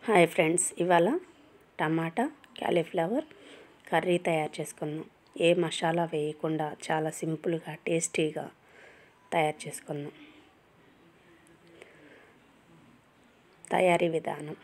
hi friends ఇవాళ టమాటా cauliflower curry తయారు చేసుకుందాం ఏ మసాలా వేయకుండా చాలా సింపుల్గా టేస్టీగా తయారు చేసుకుందాం తయారీ విధానం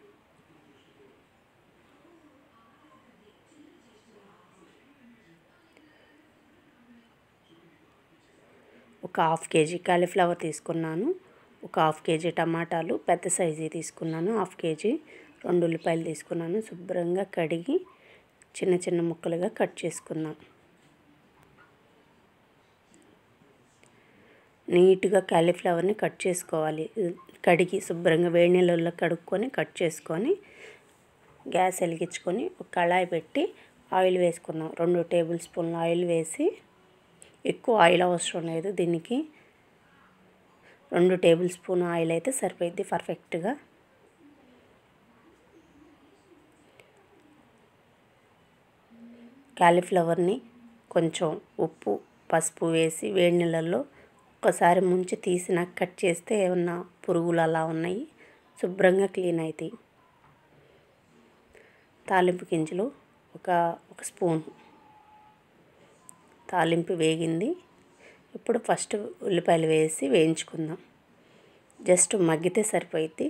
ఒక హాఫ్ కేజీ కాలీఫ్లవర్ తీసుకున్నాను ఒక హాఫ్ కేజీ టమాటాలు పెద్ద సైజు తీసుకున్నాను హాఫ్ కేజీ రెండు ఉల్లిపాయలు తీసుకున్నాను శుభ్రంగా కడిగి చిన్న చిన్న ముక్కలుగా కట్ చేసుకున్నాం నీట్గా కాలీఫ్లవర్ని కట్ చేసుకోవాలి కడిగి శుభ్రంగా వేడి నీళ్ళల్లో కడుక్కొని కట్ చేసుకొని గ్యాస్ వెలిగించుకొని ఒక కళాయి పెట్టి ఆయిల్ వేసుకున్నాం రెండు టేబుల్ స్పూన్ల ఆయిల్ వేసి ఎక్కువ ఆయిల్ అవసరం లేదు దీనికి రెండు టేబుల్ స్పూన్ ఆయిల్ అయితే సరిపోయింది పర్ఫెక్ట్గా కాలీఫ్లవర్ని కొంచెం ఉప్పు పసుపు వేసి వేడి నీళ్ళల్లో ఒకసారి ముంచి తీసి నాకు కట్ చేస్తే ఏమన్నా పురుగులు అలా ఉన్నాయి శుభ్రంగా క్లీన్ అవుతాయి తాలింపు గింజలు ఒక ఒక స్పూన్ తాలింపు వేగింది ఇప్పుడు ఫస్ట్ ఉల్లిపాయలు వేసి వేయించుకుందాం జస్ట్ మగ్గితే సరిపోయింది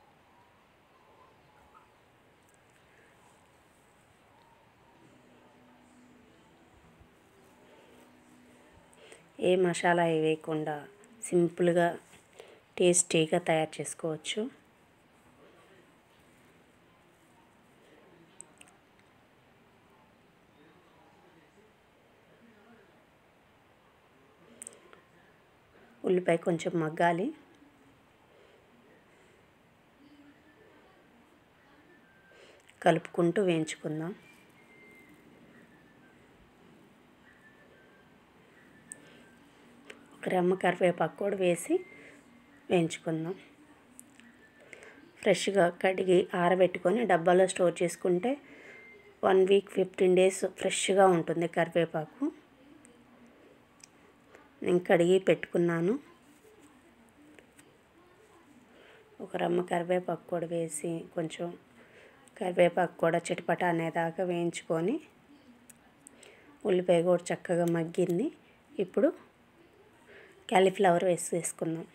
ఏ మసాలా వేయకుండా సింపుల్గా టేస్టీగా తయారు చేసుకోవచ్చు ఉల్లిపాయ కొంచెం మగ్గాలి కలుపుకుంటూ వేయించుకుందాం ఒక రెమ్మ కరివేపాకు కూడా వేసి వేయించుకుందాం ఫ్రెష్గా కడిగి ఆరబెట్టుకొని డబ్బాలో స్టోర్ చేసుకుంటే వన్ వీక్ ఫిఫ్టీన్ డేస్ ఫ్రెష్గా ఉంటుంది కరివేపాకు నేను కడిగి పెట్టుకున్నాను ఒక రమ్మ కరివేపాకు కూడా వేసి కొంచెం కరివేపాకు కూడా చిటపట అనేదాకా వేయించుకొని ఉల్లిపాయ కూడా చక్కగా మగ్గింది ఇప్పుడు క్యాలీఫ్లవర్ వేసి వేసుకుందాం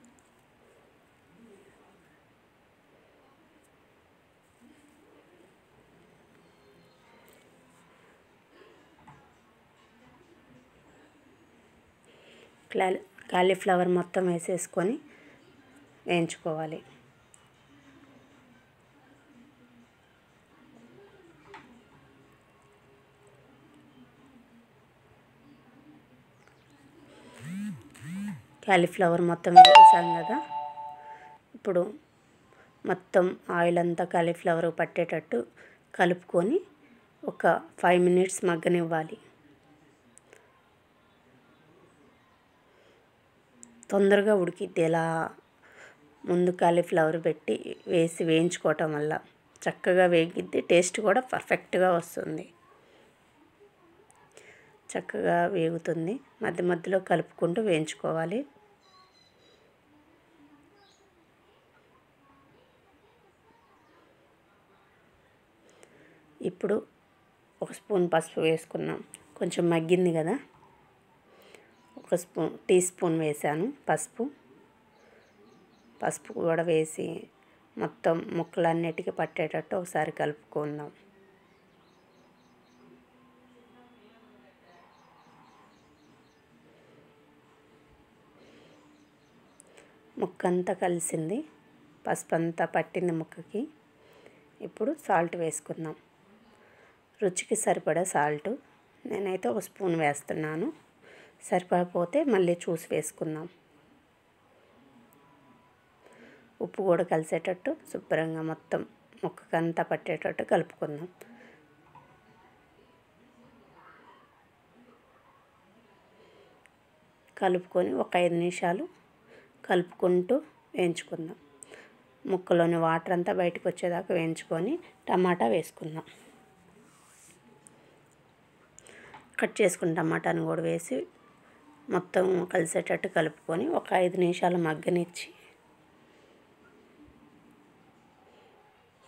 క్లా కాలీఫ్లవర్ మొత్తం వేసేసుకొని వేయించుకోవాలి క్యాలీఫ్లవర్ మొత్తం వేసాం కదా ఇప్పుడు మొత్తం ఆయిల్ అంతా కాలీఫ్లవర్ పట్టేటట్టు కలుపుకొని ఒక ఫైవ్ మినిట్స్ మగ్గనివ్వాలి తొందరగా ఉడికిద్ది ఇలా ముందు కాలీఫ్లవర్ పెట్టి వేసి వేయించుకోవటం వల్ల చక్కగా వేగిద్ది టేస్ట్ కూడా పర్ఫెక్ట్గా వస్తుంది చక్కగా వేగుతుంది మధ్య మధ్యలో కలుపుకుంటూ వేయించుకోవాలి ఇప్పుడు ఒక స్పూన్ పసుపు వేసుకున్నాం కొంచెం మగ్గింది కదా ఒక స్పూన్ టీ స్పూన్ వేసాను పసుపు పసుపు కూడా వేసి మొత్తం ముక్కలన్నిటికీ పట్టేటట్టు ఒకసారి కలుపుకుందాం ముక్క అంతా కలిసింది పసుపు అంతా పట్టింది ముక్కకి ఇప్పుడు సాల్ట్ వేసుకుందాం రుచికి సరిపడా సాల్ట్ నేనైతే ఒక స్పూన్ వేస్తున్నాను సరిపడపోతే మళ్ళీ చూసి వేసుకుందాం ఉప్పు కూడా కలిసేటట్టు శుభ్రంగా మొత్తం ముక్కకంతా పట్టేటట్టు కలుపుకుందాం కలుపుకొని ఒక ఐదు నిమిషాలు కలుపుకుంటూ వేయించుకుందాం ముక్కలోని వాటర్ అంతా బయటకు వచ్చేదాకా వేయించుకొని టమాటా వేసుకుందాం కట్ చేసుకున్న టమాటాను కూడా వేసి మొత్తం కలిసేటట్టు కలుపుకొని ఒక ఐదు నిమిషాలు మగ్గనిచ్చి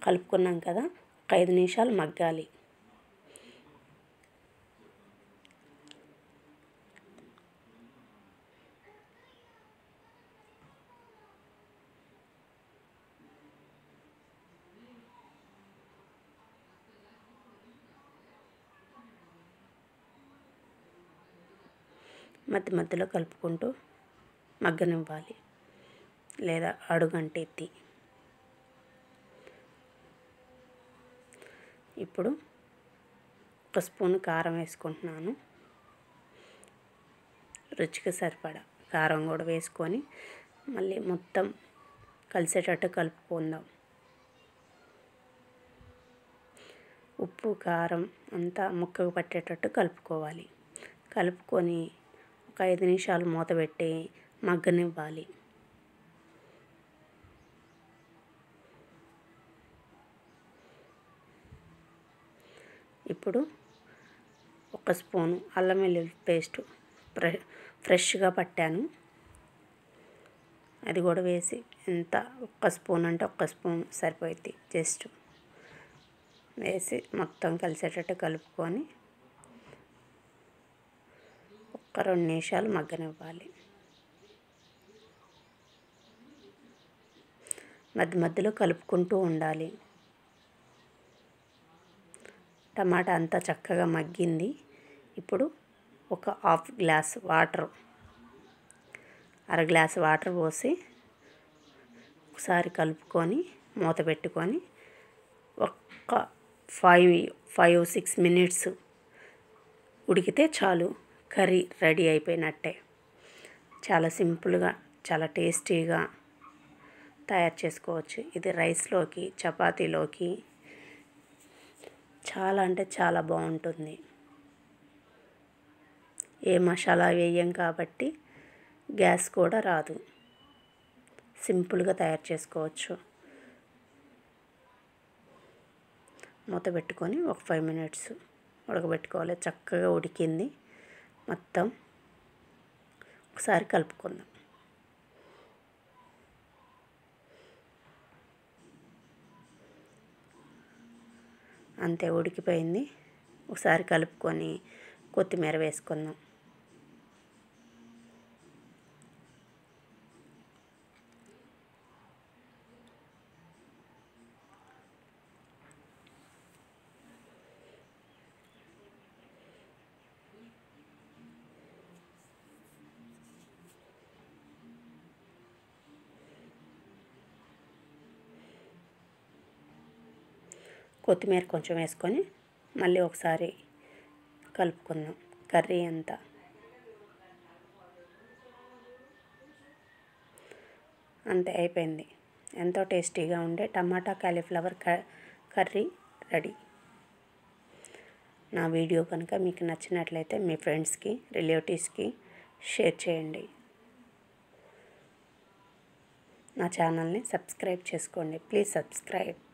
కలుపుకున్నాం కదా ఒక ఐదు నిమిషాలు మగ్గాలి మధ్య మధ్యలో కలుపుకుంటూ మగ్గనివ్వాలి లేదా అడుగంటే ఎత్తి ఇప్పుడు ఒక స్పూన్ కారం వేసుకుంటున్నాను రుచికి సరిపడా కారం కూడా వేసుకొని మళ్ళీ మొత్తం కలిసేటట్టు కలుపుకుందాం ఉప్పు కారం అంతా ముక్కకు పట్టేటట్టు కలుపుకోవాలి కలుపుకొని ఒక ఐదు నిమిషాలు మూత పెట్టి మగ్గనివ్వాలి ఇప్పుడు ఒక స్పూను అల్లం వెల్లుల్లి పేస్ట్ ఫ్రె ఫ్రెష్గా పట్టాను అది కూడా వేసి ఎంత ఒక్క స్పూన్ అంటే ఒక్క స్పూన్ సరిపోయింది జస్ట్ వేసి మొత్తం కలిసేటట్టు కలుపుకొని ఒక్క రెండు నిమిషాలు మగ్గనివ్వాలి మధ్య మధ్యలో కలుపుకుంటూ ఉండాలి టమాటా అంతా చక్కగా మగ్గింది ఇప్పుడు ఒక హాఫ్ గ్లాస్ వాటర్ అర గ్లాస్ వాటర్ పోసి ఒకసారి కలుపుకొని మూత పెట్టుకొని ఒక్క ఫైవ్ ఫైవ్ సిక్స్ మినిట్స్ ఉడికితే చాలు కర్రీ రెడీ అయిపోయినట్టే చాలా సింపుల్గా చాలా టేస్టీగా తయారు చేసుకోవచ్చు ఇది రైస్లోకి చపాతీలోకి చాలా అంటే చాలా బాగుంటుంది ఏ మసాలా వేయం కాబట్టి గ్యాస్ కూడా రాదు సింపుల్గా తయారు చేసుకోవచ్చు మూత పెట్టుకొని ఒక ఫైవ్ మినిట్స్ ఉడకబెట్టుకోవాలి చక్కగా ఉడికింది మొత్తం ఒకసారి కలుపుకుందాం అంతే ఉడికిపోయింది ఒకసారి కలుపుకొని కొత్తిమీర వేసుకుందాం కొత్తిమీర కొంచెం వేసుకొని మళ్ళీ ఒకసారి కలుపుకుందాం కర్రీ అంతా అంతే అయిపోయింది ఎంతో టేస్టీగా ఉండే టమాటా కాలీఫ్లవర్ కర్రీ రెడీ నా వీడియో కనుక మీకు నచ్చినట్లయితే మీ ఫ్రెండ్స్కి రిలేటివ్స్కి షేర్ చేయండి నా ఛానల్ని సబ్స్క్రైబ్ చేసుకోండి ప్లీజ్ సబ్స్క్రైబ్